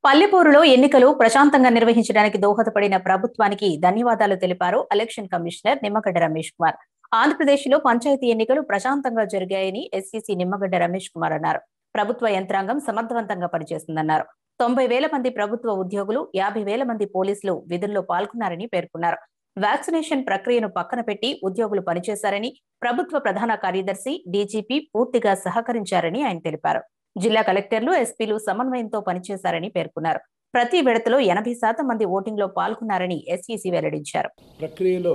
పల్లెపూరులో ఎన్నికలు ప్రశాంతంగా నిర్వహించడానికి దోహదపడిన ప్రభుత్వానికి ధన్యవాదాలు తెలిపారు ఎలక్షన్ కమిషనర్ నిమ్మగడ్డ రమేష్ కుమార్ ఆంధ్రప్రదేశ్ లో పంచాయతీ ఎన్నికలు ప్రశాంతంగా జరిగాయని ఎస్సీసీ నిమ్మగడ్డ రమేష్ కుమార్ అన్నారు ప్రభుత్వ యంత్రాంగం సమర్థవంతంగా పనిచేస్తుందన్నారు తొంభై వేల మంది ప్రభుత్వ ఉద్యోగులు యాభై వేల మంది పోలీసులు విధుల్లో పాల్గొన్నారని పేర్కొన్నారు వ్యాక్సినేషన్ ప్రక్రియను పక్కన పెట్టి ఉద్యోగులు పనిచేశారని ప్రభుత్వ ప్రధాన కార్యదర్శి డీజీపీ పూర్తిగా సహకరించారని ఆయన తెలిపారు జిల్లా కలెక్టర్లు ఎస్పీలు సమన్వయంతో పనిచేశారని పేర్కొన్నారు ప్రతి విడతలో ఎనభై శాతం మంది ఓటింగ్లో పాల్గొన్నారని ఎస్ఈసీ వెల్లడించారు ప్రక్రియలో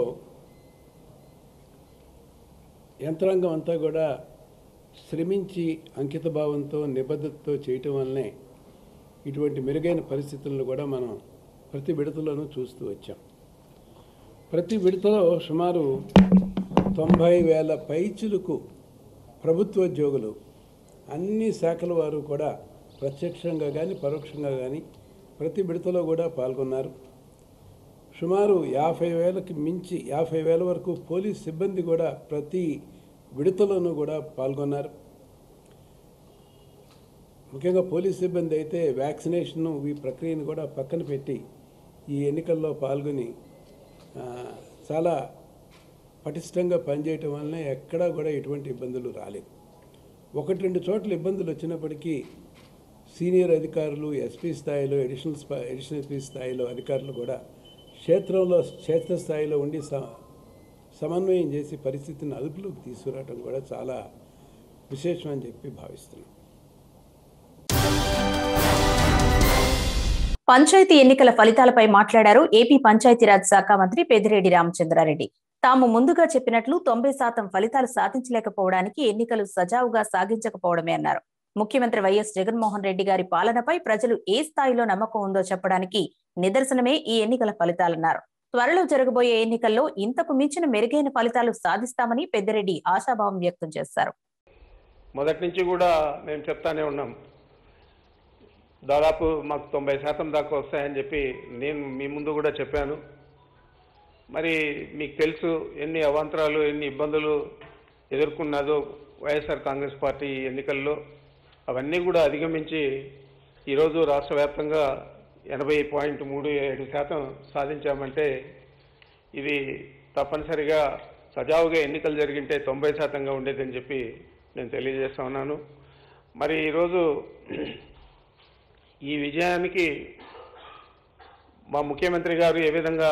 యంత్రాంగం అంతా కూడా శ్రమించి అంకిత భావంతో నిబద్ధతతో చేయటం వల్లనే ఇటువంటి మెరుగైన పరిస్థితులను కూడా మనం ప్రతి విడతలోనూ చూస్తూ వచ్చాం ప్రతి విడతలో సుమారు తొంభై వేల పైచులకు ప్రభుత్వోద్యోగులు అన్ని శాఖల వారు కూడా ప్రత్యక్షంగా కానీ పరోక్షంగా కానీ ప్రతి విడతలో కూడా పాల్గొన్నారు సుమారు యాభై వేలకి మించి యాభై వేల వరకు పోలీస్ సిబ్బంది కూడా ప్రతి విడతలోనూ కూడా పాల్గొన్నారు ముఖ్యంగా పోలీస్ సిబ్బంది అయితే వ్యాక్సినేషన్ ఈ ప్రక్రియను కూడా పక్కన పెట్టి ఈ ఎన్నికల్లో పాల్గొని ఆ, చాలా పటిష్టంగా పనిచేయటం వలన ఎక్కడా కూడా ఎటువంటి ఇబ్బందులు రాలేదు ఒకటి రెండు చోట్ల ఇబ్బందులు వచ్చినప్పటికీ సీనియర్ అధికారులు ఎస్పీ స్థాయిలో అడిషనల్ స్పా అడిషనల్ ఎస్పీ స్థాయిలో అధికారులు కూడా క్షేత్రంలో క్షేత్రస్థాయిలో ఉండి స సమన్వయం చేసి పరిస్థితిని అదుపులోకి తీసుకురావడం కూడా చాలా విశేషం అని చెప్పి భావిస్తున్నాం పంచాయతీ ఎన్నికల ఫలితాలపై మాట్లాడారు ఏపీ పంచాయతీరాజ్ శాఖ మంత్రి పెద్దిరెడ్డి రామచంద్రారెడ్డి తాము ముందుగా చెప్పినట్లు తొంభై శాతం ఫలితాలు సాధించలేకపోవడానికి ఎన్నికలు సజావుగా సాగించకపోవడమే అన్నారు ముఖ్యమంత్రి వైఎస్ జగన్మోహన్ రెడ్డి గారి పాలనపై ప్రజలు ఏ స్థాయిలో నమ్మకం ఉందో చెప్పడానికి నిదర్శనమే ఈ ఎన్నికల ఫలితాలన్నారు త్వరలో జరగబోయే ఎన్నికల్లో ఇంతకు మించిన మెరుగైన ఫలితాలు సాధిస్తామని పెద్దిరెడ్డి ఆశాభావం వ్యక్తం చేశారు మొదటి నుంచి కూడా మేము చెప్తానే ఉన్నాం దాదాపు మాకు తొంభై శాతం దాకా వస్తాయని చెప్పి నేను మీ ముందు కూడా చెప్పాను మరి మీకు తెలుసు ఎన్ని అవాంతరాలు ఎన్ని ఇబ్బందులు ఎదుర్కొన్నదో వైఎస్ఆర్ కాంగ్రెస్ పార్టీ ఎన్నికల్లో అవన్నీ కూడా అధిగమించి ఈరోజు రాష్ట్ర వ్యాప్తంగా ఎనభై పాయింట్ మూడు ఏడు శాతం సాధించామంటే ఇది తప్పనిసరిగా సజావుగా ఎన్నికలు జరిగింటే తొంభై శాతంగా ఉండేదని చెప్పి నేను తెలియజేస్తా ఉన్నాను మరి ఈరోజు ఈ విజయానికి మా ముఖ్యమంత్రి గారు ఏ విధంగా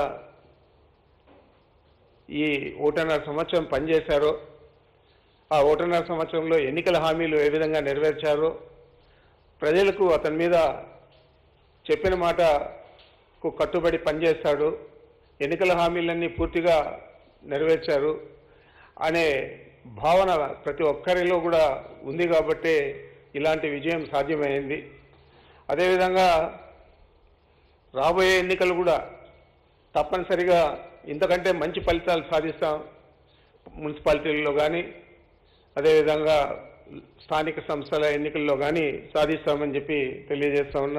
ఈ ఓటున్నర సంవత్సరం పనిచేశారో ఆ ఓటున్నర సంవత్సరంలో ఎన్నికల హామీలు ఏ విధంగా నెరవేర్చారో ప్రజలకు అతని మీద చెప్పిన మాటకు కట్టుబడి పనిచేస్తాడు ఎన్నికల హామీలన్నీ పూర్తిగా నెరవేర్చారు అనే భావన ప్రతి ఒక్కరిలో కూడా ఉంది కాబట్టే ఇలాంటి విజయం సాధ్యమైంది అదేవిధంగా రాబోయే ఎన్నికలు కూడా తప్పనిసరిగా ఇంతకంటే మంచి ఫలితాలు సాధిస్తాం మున్సిపాలిటీల్లో కానీ అదేవిధంగా స్థానిక సంస్థల ఎన్నికల్లో కానీ సాధిస్తామని చెప్పి తెలియజేస్తా ఉన్నా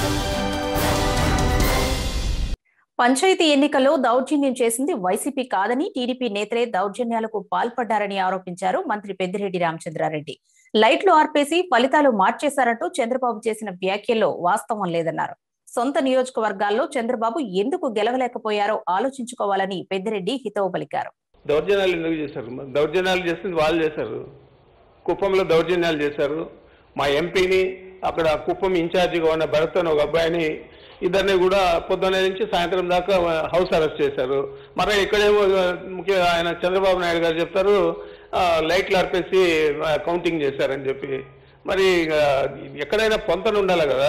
పంచాయతీ ఎన్నికల్లో దౌర్జన్యం చేసింది వైసీపీ కాదని టీడీపీ నేతలే దౌర్జన్యాలకు పాల్పడ్డారని ఆరోపించారు మంత్రి పెద్దిరెడ్డి రామచంద్రారెడ్డి లైట్లు ఆర్పేసి ఫలితాలు మార్చేశారంటూ చంద్రబాబు చేసిన వ్యాఖ్యల్లో వాస్తవం లేదన్నారు సొంత నియోజకవర్గాల్లో చంద్రబాబు ఎందుకు గెలవలేకపోయారో ఆలోచించుకోవాలని పెద్దిరెడ్డి హితవు పలికారు దౌర్జన్యాలు ఎందుకు చేశారు మరి దౌర్జన్యాలు చేసింది వాళ్ళు చేశారు కుప్పంలో దౌర్జన్యాలు చేశారు మా ఎంపీని అక్కడ కుప్పం ఇన్ఛార్జిగా ఉన్న భరత్ అని ఒక అబ్బాయిని ఇద్దరిని కూడా పొద్దున్న నుంచి సాయంత్రం దాకా హౌస్ అరెస్ట్ చేశారు మరి ఇక్కడేమో ముఖ్య ఆయన చంద్రబాబు నాయుడు గారు చెప్తారు ఆ, లైట్లు ఆర్పేసి ఆ, కౌంటింగ్ చేశారని చెప్పి మరి ఆ, ఎక్కడైనా పొంతన ఉండాలి కదా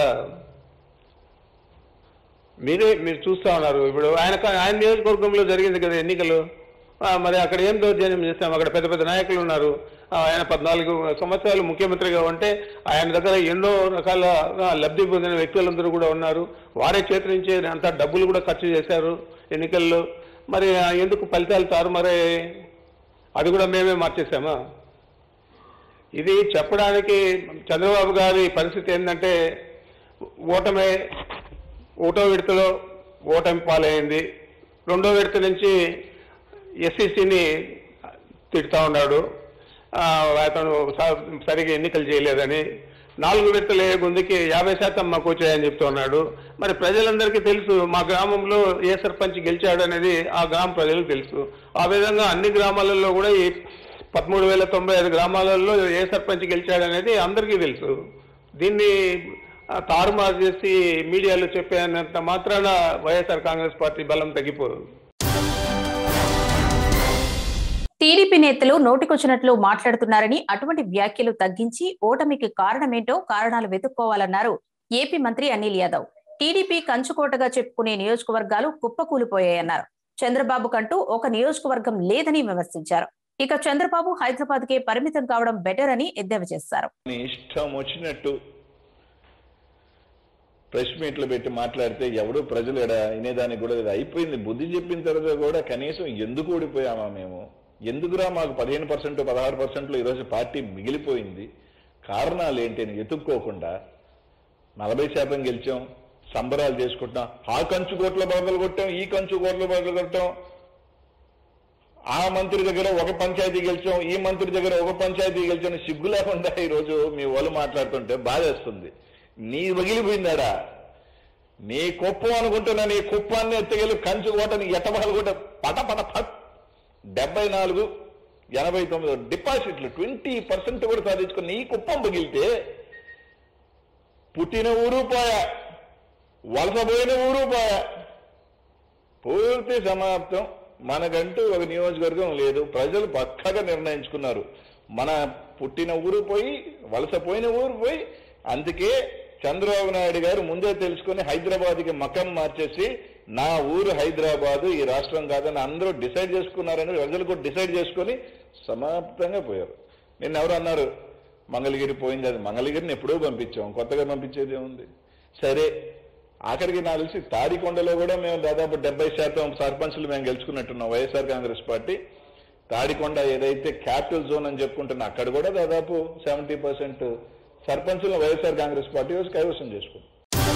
మీరే మీరు చూస్తా ఉన్నారు ఇప్పుడు ఆయన ఆయన నియోజకవర్గంలో జరిగింది కదా ఎన్నికలు ఆ, మరి అక్కడ ఏం దౌర్జన్యం చేస్తాం అక్కడ పెద్ద పెద్ద నాయకులు ఉన్నారు ఆ, ఆయన పద్నాలుగు సంవత్సరాలు ముఖ్యమంత్రిగా ఉంటే ఆయన దగ్గర ఎన్నో రకాల ఆ, లబ్ధి పొందిన వ్యక్తులందరూ కూడా ఉన్నారు వారే చేతి నుంచి అంత డబ్బులు కూడా ఖర్చు చేశారు ఎన్నికల్లో మరి ఆ, ఎందుకు ఫలితాలు తారుమారే అది కూడా మేమే మార్చేసామా ఇది చెప్పడానికి చంద్రబాబు గారి పరిస్థితి ఏంటంటే ఓటమే ఒకటో విడతలో ఓటమి పాలైంది రెండో విడత నుంచి ఎస్సీసీని తిడతా ఉన్నాడు ఆ, అతను స- సరిగా ఎన్నికలు చేయలేదని నాలుగు విడతలు ఏ గుందికి యాభై శాతం మాకు వచ్చాయని చెప్తున్నాడు మరి ప్రజలందరికీ తెలుసు మా గ్రామంలో ఏ సర్పంచ్ గెలిచాడు అనేది ఆ గ్రామ ప్రజలకు తెలుసు ఆ విధంగా అన్ని గ్రామాలలో కూడా ఈ పదమూడు వేల తొంభై ఐదు గ్రామాలలో ఏ సర్పంచ్ గెలిచాడు అనేది అందరికీ తెలుసు దీన్ని ఆ, తారుమారు చేసి మీడియాలో చెప్పేంత మాత్రాన వైఎస్ఆర్ కాంగ్రెస్ పార్టీ బలం తగ్గిపోదు టీడీపీ నేతలు నోటికొచ్చినట్లు మాట్లాడుతున్నారని అటువంటి వ్యాఖ్యలు తగ్గించి ఓటమికి కారణమేంటో కారణాలు వెతుక్కోవాలన్నారు ఏపీ మంత్రి అనిల్ యాదవ్ టీడీపీ కంచుకోటగా చెప్పుకునే నియోజకవర్గాలు కుప్పకూలిపోయాయన్నారు చంద్రబాబు కంటూ ఒక నియోజకవర్గం లేదని విమర్శించారు ఇక చంద్రబాబు హైదరాబాద్ కే పరిమితం కావడం బెటర్ అని ఎద్దేవా చేశారు నీ ఇష్టం వచ్చినట్టు ప్రెస్ మీట్లు పెట్టి మాట్లాడితే ఎవడు ప్రజలు ఎడ వినేదానికి కూడా లేదు అయిపోయింది బుద్ధి చెప్పిన తర్వాత కూడా కనీసం ఎందుకు ఓడిపోయామా మేము ఎందుకురా మాకు పదిహేను పర్సెంట్ పదహారు పర్సెంట్లో ఈరోజు పార్టీ మిగిలిపోయింది కారణాలు ఏంటి అని ఎత్తుక్కోకుండా నలభై శాతం గెలిచాం సంబరాలు చేసుకుంటాం ఆ కంచు కోట్ల బదులు కొట్టాం ఈ కంచు కోట్ల బదులు కొట్టాం ఆ మంత్రి దగ్గర ఒక పంచాయతీ గెలిచాం ఈ మంత్రి దగ్గర ఒక పంచాయతీ గెలిచాం సిగ్గు లేకుండా ఈరోజు మీ వాళ్ళు మాట్లాడుతుంటే బాధేస్తుంది నీ వగిలిపోయిందాడా నీ కుప్పం అనుకుంటున్నా నీ కుప్పాన్ని ఎత్తగలి కంచు కోటని ఎట్టబాలు కూడా పట పట పట్ డెబ్బై నాలుగు ఎనభై తొమ్మిది డిపాజిట్లు ట్వంటీ పర్సెంట్ కూడా సాధించుకుని నీ కుప్పం పగిలితే పుట్టిన ఊరు పోయా వలసపోయిన ఊరు పోయా పూర్తి సమాప్తం మనకంటూ ఒక నియోజకవర్గం లేదు ప్రజలు పక్కగా నిర్ణయించుకున్నారు మన పుట్టిన ఊరు పోయి వలసపోయిన ఊరు పోయి అందుకే చంద్రబాబు నాయుడు గారు ముందే తెలుసుకొని హైదరాబాద్కి మకం మార్చేసి నా ఊరు హైదరాబాదు ఈ రాష్ట్రం కాదని అందరూ డిసైడ్ చేసుకున్నారని ప్రజలు కూడా డిసైడ్ చేసుకొని సమాప్తంగా పోయారు నిన్న ఎవరు అన్నారు మంగళగిరి పోయింది అది మంగళగిరిని ఎప్పుడో పంపించాం కొత్తగా పంపించేది ఏముంది సరే ఆఖరికి నాకు తెలిసి తాడికొండలో కూడా మేము దాదాపు డెబ్బై శాతం సర్పంచ్లు మేము గెలుచుకున్నట్టున్నాం వైఎస్ఆర్ కాంగ్రెస్ పార్టీ తాడికొండ ఏదైతే క్యాపిటల్ జోన్ అని చెప్పుకుంటున్నా అక్కడ కూడా దాదాపు సెవెంటీ పర్సెంట్ సర్పంచులను వైఎస్ఆర్ కాంగ్రెస్ పార్టీ వచ్చి కైవసం చేసుకుంది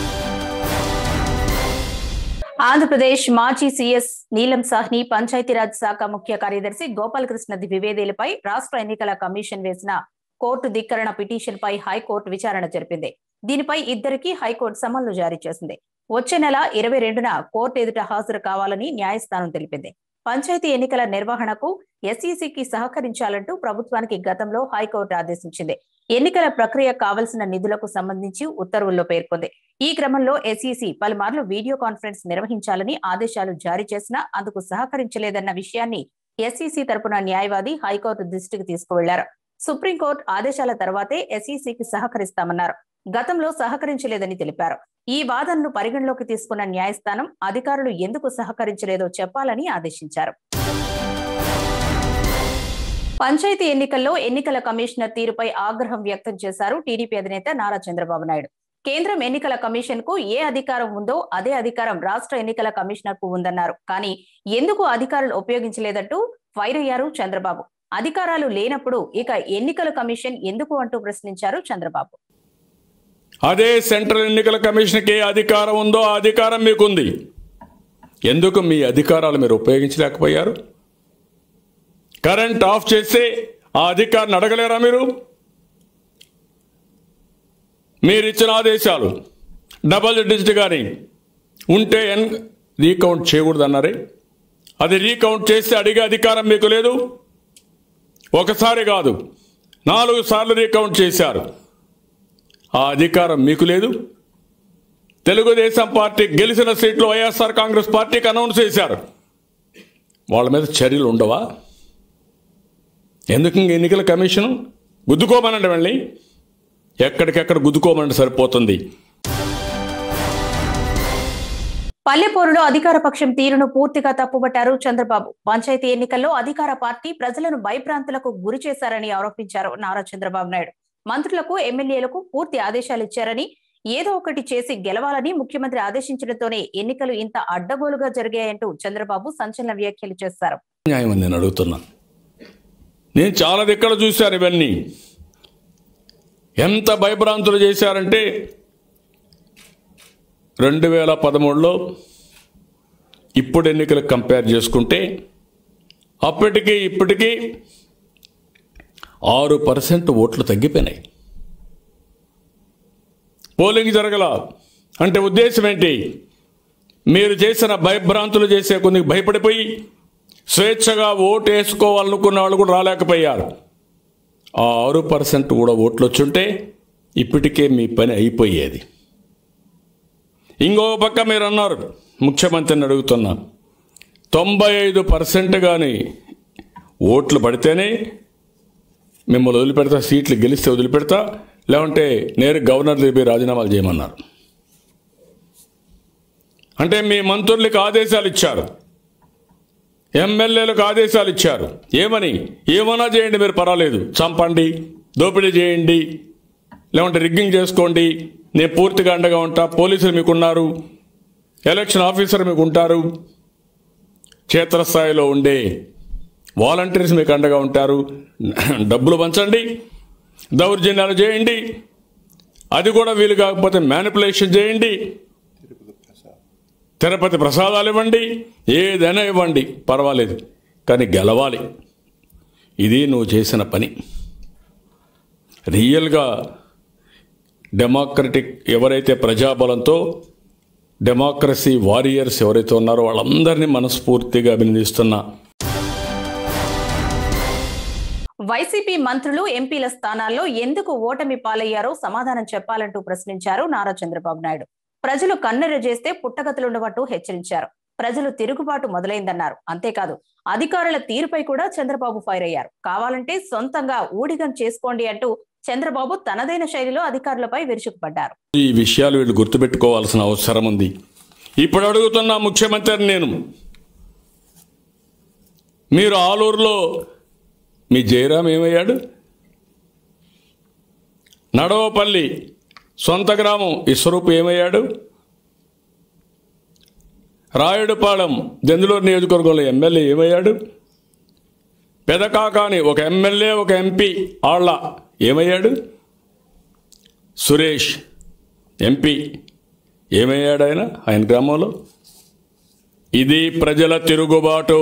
ఆంధ్రప్రదేశ్ మాజీ సీఎస్ నీలం సాహ్ని పంచాయతీరాజ్ శాఖ ముఖ్య కార్యదర్శి గోపాలకృష్ణ ద్వివేదేలపై రాష్ట్ర ఎన్నికల కమిషన్ వేసిన కోర్టు ధిక్కరణ పిటిషన్ పై హైకోర్టు విచారణ జరిపింది దీనిపై ఇద్దరికి హైకోర్టు సమన్లు జారీ చేసింది వచ్చే నెల ఇరవై రెండున కోర్టు ఎదుట హాజరు కావాలని న్యాయస్థానం తెలిపింది పంచాయతీ ఎన్నికల నిర్వహణకు ఎస్ఈసికి సహకరించాలంటూ ప్రభుత్వానికి గతంలో హైకోర్టు ఆదేశించింది ఎన్నికల ప్రక్రియ కావలసిన నిధులకు సంబంధించి ఉత్తర్వుల్లో పేర్కొంది ఈ క్రమంలో ఎస్ఈసి పలుమార్లు వీడియో కాన్ఫరెన్స్ నిర్వహించాలని ఆదేశాలు జారీ చేసినా అందుకు సహకరించలేదన్న విషయాన్ని ఎస్ఈసి తరపున న్యాయవాది హైకోర్టు దృష్టికి తీసుకువెళ్లారు సుప్రీంకోర్టు ఆదేశాల తర్వాతే ఎస్ఈసికి సహకరిస్తామన్నారు గతంలో సహకరించలేదని తెలిపారు ఈ వాదనను పరిగణలోకి తీసుకున్న న్యాయస్థానం అధికారులు ఎందుకు సహకరించలేదో చెప్పాలని ఆదేశించారు పంచాయతీ ఎన్నికల్లో ఎన్నికల కమిషనర్ తీరుపై ఆగ్రహం వ్యక్తం చేశారు టీడీపీ అధినేత నారా చంద్రబాబు నాయుడు కేంద్రం ఎన్నికల కమిషన్ కు ఏ అధికారం ఉందో అదే అధికారం రాష్ట్ర ఎన్నికల కమిషనర్ కు ఉందన్నారు కానీ ఎందుకు అధికారులు ఉపయోగించలేదంటూ ఫైర్ అయ్యారు చంద్రబాబు అధికారాలు లేనప్పుడు ఇక ఎన్నికల కమిషన్ ఎందుకు అంటూ ప్రశ్నించారు చంద్రబాబు అదే సెంట్రల్ ఎన్నికల కమిషన్కి ఏ అధికారం ఉందో ఆ అధికారం మీకుంది ఎందుకు మీ అధికారాలు మీరు ఉపయోగించలేకపోయారు కరెంట్ ఆఫ్ చేస్తే ఆ అధికారిని అడగలేరా మీరు మీరు ఇచ్చిన ఆదేశాలు డబల్ డిజిట్ కానీ ఉంటే ఎన్ రీకౌంట్ చేయకూడదు అన్నారే అది రీకౌంట్ చేస్తే అడిగే అధికారం మీకు లేదు ఒకసారి కాదు నాలుగు సార్లు రీకౌంట్ చేశారు ఆ అధికారం మీకు లేదు తెలుగుదేశం పార్టీ గెలిచిన సీట్లు వైఎస్ఆర్ కాంగ్రెస్ పార్టీకి అనౌన్స్ చేశారు వాళ్ళ మీద చర్యలు ఉండవా ఎందుకు ఇంక ఎన్నికల కమిషన్ గుద్దుకోమనండి వెళ్ళి ఎక్కడికెక్కడ గుద్దుకోమనండి సరిపోతుంది పల్లెపూరులో అధికార పక్షం తీరును పూర్తిగా తప్పుబట్టారు చంద్రబాబు పంచాయతీ ఎన్నికల్లో అధికార పార్టీ ప్రజలను భయభ్రాంతులకు గురి చేశారని ఆరోపించారు నారా చంద్రబాబు నాయుడు మంత్రులకు ఎమ్మెల్యేలకు పూర్తి ఆదేశాలు ఇచ్చారని ఏదో ఒకటి చేసి గెలవాలని ముఖ్యమంత్రి ఆదేశించడంతోనే ఎన్నికలు ఇంత అడ్డగోలుగా జరిగాయంటూ చంద్రబాబు సంచలన వ్యాఖ్యలు చేశారు న్యాయం అని నేను అడుగుతున్నా నేను చాలా దిక్కలు చూశాను ఇవన్నీ ఎంత భయభ్రాంతులు చేశారంటే రెండు వేల పదమూడులో ఇప్పుడు ఎన్నికలు కంపేర్ చేసుకుంటే అప్పటికి ఇప్పటికీ ఆరు పర్సెంట్ ఓట్లు తగ్గిపోయినాయి పోలింగ్ జరగల అంటే ఉద్దేశం ఏంటి మీరు చేసిన భయభ్రాంతులు చేసే కొన్ని భయపడిపోయి స్వేచ్ఛగా ఓటు వేసుకోవాలనుకున్న వాళ్ళు కూడా రాలేకపోయారు ఆ ఆరు పర్సెంట్ కూడా ఓట్లు వచ్చుంటే ఇప్పటికే మీ పని అయిపోయేది ఇంకో పక్క మీరు అన్నారు ముఖ్యమంత్రిని అడుగుతున్నా తొంభై ఐదు పర్సెంట్ కానీ ఓట్లు పడితేనే మిమ్మల్ని వదిలిపెడతా సీట్లు గెలిస్తే వదిలిపెడతా లేకుంటే నేరు గవర్నర్ దగ్గర రాజీనామాలు చేయమన్నారు అంటే మీ మంత్రులకు ఆదేశాలు ఇచ్చారు ఎమ్మెల్యేలకు ఆదేశాలు ఇచ్చారు ఏమని ఏమన్నా చేయండి మీరు పర్వాలేదు చంపండి దోపిడీ చేయండి లేకుంటే రిగ్గింగ్ చేసుకోండి నేను పూర్తిగా అండగా ఉంటా పోలీసులు మీకున్నారు ఎలక్షన్ ఆఫీసర్ మీకు ఉంటారు క్షేత్రస్థాయిలో ఉండే వాలంటీర్స్ మీకు అండగా ఉంటారు డబ్బులు పంచండి దౌర్జన్యాలు చేయండి అది కూడా వీలు కాకపోతే మ్యానిపులేషన్ చేయండి తిరుపతి ప్రసాదాలు ఇవ్వండి ఏదైనా ఇవ్వండి పర్వాలేదు కానీ గెలవాలి ఇది నువ్వు చేసిన పని రియల్గా డెమోక్రటిక్ ఎవరైతే ప్రజాబలంతో డెమోక్రసీ వారియర్స్ ఎవరైతే ఉన్నారో వాళ్ళందరినీ మనస్ఫూర్తిగా అభినందిస్తున్నా వైసీపీ మంత్రులు ఎంపీల స్థానాల్లో ఎందుకు ఓటమి పాలయ్యారో సమాధానం చెప్పాలంటూ ప్రశ్నించారు నారా చంద్రబాబు నాయుడు ప్రజలు కన్నెర చేస్తే పుట్టగతులుండవట్టు హెచ్చరించారు ప్రజలు తిరుగుబాటు మొదలైందన్నారు అంతేకాదు అధికారుల తీరుపై కూడా చంద్రబాబు ఫైర్ అయ్యారు కావాలంటే సొంతంగా ఊడిగం చేసుకోండి అంటూ చంద్రబాబు తనదైన శైలిలో అధికారులపై విరుచుకుపడ్డారు ఈ విషయాలు వీళ్ళు గుర్తుపెట్టుకోవాల్సిన అవసరం ఉంది ఇప్పుడు అడుగుతున్న ముఖ్యమంత్రిని నేను మీరు ఆలూరులో మీ జయరాం ఏమయ్యాడు నడవపల్లి సొంత గ్రామం ఇస్వరూపు ఏమయ్యాడు రాయుడుపాలెం దెందులూరు నియోజకవర్గంలో ఎమ్మెల్యే ఏమయ్యాడు పెదకాకాని ఒక ఎమ్మెల్యే ఒక ఎంపీ ఆళ్ళ ఏమయ్యాడు సురేష్ ఎంపీ ఏమయ్యాడు ఆయన ఆయన గ్రామంలో ఇది ప్రజల తిరుగుబాటు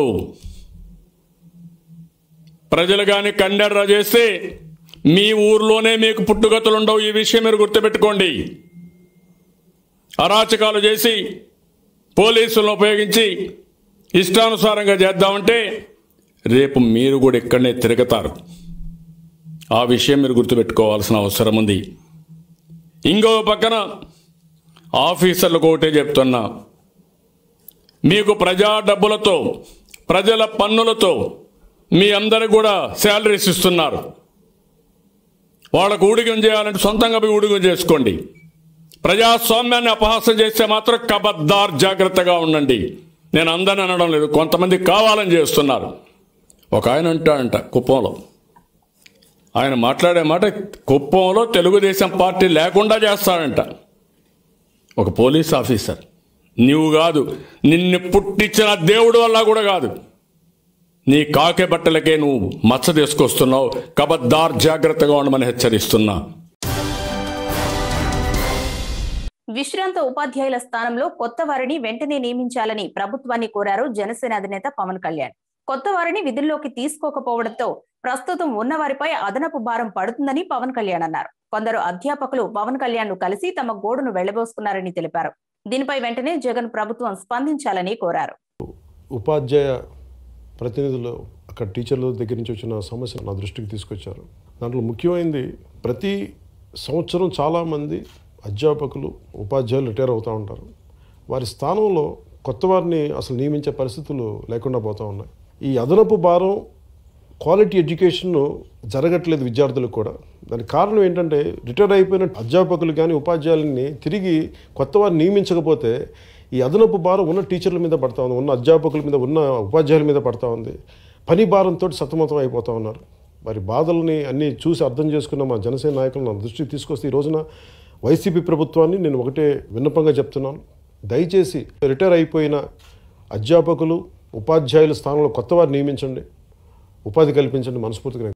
ప్రజలు కానీ కండెర్ర చేస్తే మీ ఊర్లోనే మీకు పుట్టుగతులు ఉండవు ఈ విషయం మీరు గుర్తుపెట్టుకోండి అరాచకాలు చేసి పోలీసులను ఉపయోగించి ఇష్టానుసారంగా చేద్దామంటే రేపు మీరు కూడా ఇక్కడనే తిరుగుతారు ఆ విషయం మీరు గుర్తుపెట్టుకోవాల్సిన అవసరం ఉంది ఇంకో పక్కన ఆఫీసర్లకు ఒకటే చెప్తున్నా మీకు ప్రజా డబ్బులతో ప్రజల పన్నులతో మీ అందరికి కూడా శాలరీస్ ఇస్తున్నారు వాళ్ళకు ఊడిగం చేయాలంటే సొంతంగా పోయి ఊడిగం చేసుకోండి ప్రజాస్వామ్యాన్ని అపహాసం చేస్తే మాత్రం కబద్దార్ జాగ్రత్తగా ఉండండి నేను అందరిని అనడం లేదు కొంతమంది కావాలని చేస్తున్నారు ఒక ఆయన అంటాడంట కుప్పంలో ఆయన మాట్లాడే మాట కుప్పంలో తెలుగుదేశం పార్టీ లేకుండా చేస్తాడంట ఒక పోలీస్ ఆఫీసర్ నీవు కాదు నిన్ను పుట్టించిన దేవుడు వల్ల కూడా కాదు నీ కాకే బట్టలకే నువ్వు మచ్చ తీసుకొస్తున్నావు కబద్దార్ జాగ్రత్తగా ఉండమని హెచ్చరిస్తున్నా విశ్రాంత ఉపాధ్యాయుల స్థానంలో కొత్త వారిని వెంటనే నియమించాలని ప్రభుత్వాన్ని కోరారు జనసేన అధినేత పవన్ కళ్యాణ్ కొత్త వారిని విధుల్లోకి తీసుకోకపోవడంతో ప్రస్తుతం ఉన్న వారిపై అదనపు భారం పడుతుందని పవన్ కళ్యాణ్ అన్నారు కొందరు అధ్యాపకులు పవన్ కళ్యాణ్ ను కలిసి తమ గోడును వెళ్లబోసుకున్నారని తెలిపారు దీనిపై వెంటనే జగన్ ప్రభుత్వం స్పందించాలని కోరారు ఉపాధ్యాయ ప్రతినిధులు అక్కడ టీచర్ల దగ్గర నుంచి వచ్చిన సమస్య నా దృష్టికి తీసుకొచ్చారు దాంట్లో ముఖ్యమైనది ప్రతి సంవత్సరం చాలామంది అధ్యాపకులు ఉపాధ్యాయులు రిటైర్ అవుతూ ఉంటారు వారి స్థానంలో కొత్త వారిని అసలు నియమించే పరిస్థితులు లేకుండా పోతూ ఉన్నాయి ఈ అదనపు భారం క్వాలిటీ ఎడ్యుకేషన్ జరగట్లేదు విద్యార్థులకు కూడా దానికి కారణం ఏంటంటే రిటైర్ అయిపోయిన అధ్యాపకులు కానీ ఉపాధ్యాయులని తిరిగి కొత్త వారిని నియమించకపోతే ఈ అదనపు భారం ఉన్న టీచర్ల మీద పడతా ఉంది ఉన్న అధ్యాపకుల మీద ఉన్న ఉపాధ్యాయుల మీద పడతా ఉంది పని భారంతో సతమతం అయిపోతూ ఉన్నారు వారి బాధల్ని అన్నీ చూసి అర్థం చేసుకున్న మా జనసేన నాయకులు నా దృష్టికి తీసుకొస్తే ఈ రోజున వైసీపీ ప్రభుత్వాన్ని నేను ఒకటే విన్నపంగా చెప్తున్నాను దయచేసి రిటైర్ అయిపోయిన అధ్యాపకులు ఉపాధ్యాయుల స్థానంలో కొత్త వారిని నియమించండి ఉపాధి కల్పించండి మనస్ఫూర్తిగా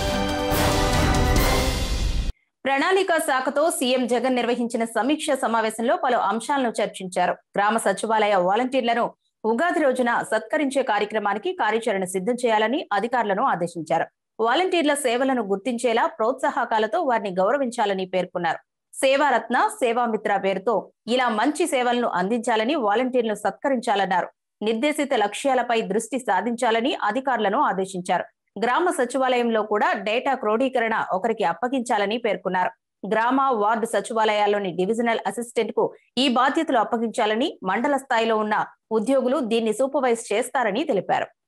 ప్రణాళిక శాఖతో సీఎం జగన్ నిర్వహించిన సమీక్ష సమావేశంలో పలు అంశాలను చర్చించారు గ్రామ సచివాలయ వాలంటీర్లను ఉగాది రోజున సత్కరించే కార్యక్రమానికి కార్యాచరణ సిద్ధం చేయాలని అధికారులను ఆదేశించారు వాలంటీర్ల సేవలను గుర్తించేలా ప్రోత్సాహకాలతో వారిని గౌరవించాలని పేర్కొన్నారు సేవారత్న సేవామిత్ర పేరుతో ఇలా మంచి సేవలను అందించాలని వాలంటీర్లను సత్కరించాలన్నారు నిర్దేశిత లక్ష్యాలపై దృష్టి సాధించాలని అధికారులను ఆదేశించారు గ్రామ సచివాలయంలో కూడా డేటా క్రోడీకరణ ఒకరికి అప్పగించాలని పేర్కొన్నారు గ్రామ వార్డు సచివాలయాల్లోని డివిజనల్ అసిస్టెంట్ కు ఈ బాధ్యతలు అప్పగించాలని మండల స్థాయిలో ఉన్న ఉద్యోగులు దీన్ని సూపర్వైజ్ చేస్తారని తెలిపారు